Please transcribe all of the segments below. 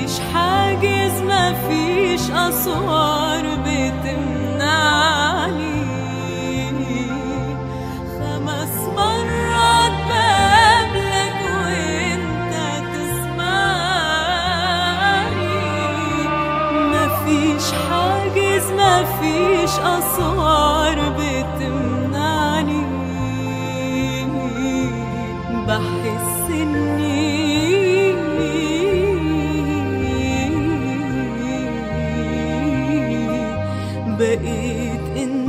مفيش حاجز مفيش أسوار بتمنعني خمس مرات بقابلك وانت تسمعني مفيش حاجز مفيش أسوار بتمنعني بحس إني بقيت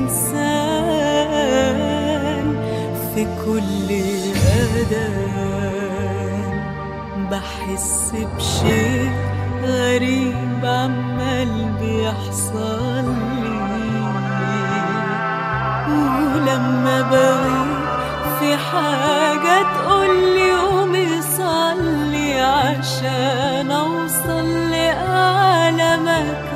إنسان في كل أذان بحس بشيء غريب عمال بيحصل لي ولما بغيب في حاجة تقولي قومي صلي عشان أوصل لأعلى مكان